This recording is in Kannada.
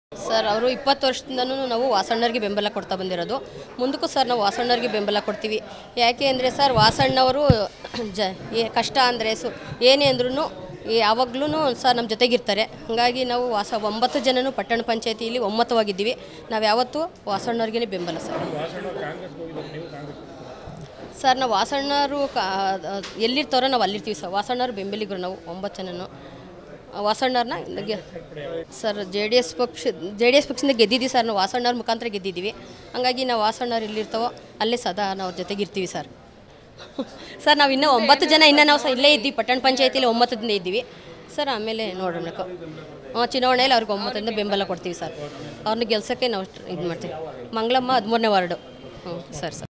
ಸರ್ ಅವರು ಇಪ್ಪತ್ತು ವರ್ಷದಿಂದನೂ ನಾವು ವಾಸಣ್ಣರಿಗೆ ಬೆಂಬಲ ಕೊಡ್ತಾ ಬಂದಿರೋದು ಮುಂದಕ್ಕೂ ಸರ್ ನಾವು ವಾಸಣ್ಣರಿಗೆ ಬೆಂಬಲ ಕೊಡ್ತೀವಿ ಯಾಕೆ ಅಂದರೆ ಸರ್ ವಾಸಣ್ಣವರು ಜ ಏ ಕಷ್ಟ ಅಂದರೆ ಸು ಏನೇ ಅಂದ್ರೂ ಯಾವಾಗ್ಲೂ ಸರ್ ನಮ್ಮ ಜೊತೆಗಿರ್ತಾರೆ ಹಾಗಾಗಿ ನಾವು ವಾಸ ಒಂಬತ್ತು ಜನನೂ ಪಟ್ಟಣ ಪಂಚಾಯತಿಯಲ್ಲಿ ಒಮ್ಮತವಾಗಿದ್ದೀವಿ ನಾವು ಯಾವತ್ತೂ ವಾಸಣ್ಣವ್ರಿಗೆ ಬೆಂಬಲ ಸರ್ ಸರ್ ನಾವು ವಾಸಣ್ಣರು ಕಾ ಎಲ್ಲಿರ್ತಾರೋ ನಾವು ಅಲ್ಲಿರ್ತೀವಿ ಸರ್ ವಾಸಣ್ಣವ್ರು ಬೆಂಬಲಿಗರು ನಾವು ಒಂಬತ್ತು ಜನನು ವಾಸಣ್ಣವ್ರನ್ನ ಗೆ ಸರ್ ಜೆ ಡಿ ಎಸ್ ಪಕ್ಷ ಜೆ ಡಿ ಎಸ್ ಪಕ್ಷದಿಂದ ಗೆದ್ದಿದ್ದೀವಿ ಸರ್ ನಾವು ವಾಸಣ್ಣವ್ರ ಮುಖಾಂತರ ಗೆದ್ದಿದ್ದೀವಿ ಹಂಗಾಗಿ ನಾವು ವಾಸಣ್ಣವ್ರು ಎಲ್ಲಿರ್ತಾವೋ ಅಲ್ಲೇ ಸದಾ ನಾವು ಅವ್ರ ಜೊತೆಗಿರ್ತೀವಿ ಸರ್ ಸರ್ ನಾವು ಇನ್ನೂ ಒಂಬತ್ತು ಜನ ಇನ್ನೂ ನಾವು ಸಹ ಇಲ್ಲೇ ಇದ್ದೀವಿ ಪಟ್ಟಣ ಪಂಚಾಯತಿಲಿ ಒಂಬತ್ತು ದಿನ ಇದ್ದೀವಿ ಸರ್ ಆಮೇಲೆ ನೋಡೋಣ ಹಾಂ ಚುನಾವಣೆಯಲ್ಲಿ ಅವ್ರಿಗೆ ಒಂಬತ್ತರಿಂದ ಬೆಂಬಲ ಕೊಡ್ತೀವಿ ಸರ್ ಅವ್ರನ್ನ ಗೆಲ್ಸೋಕ್ಕೆ ನಾವು ಇದು ಮಾಡ್ತೀವಿ ಮಂಗಳಮ್ಮ ಹದಿಮೂರನೇ ವಾರ್ಡು ಹ್ಞೂ ಸರ್ ಸರ್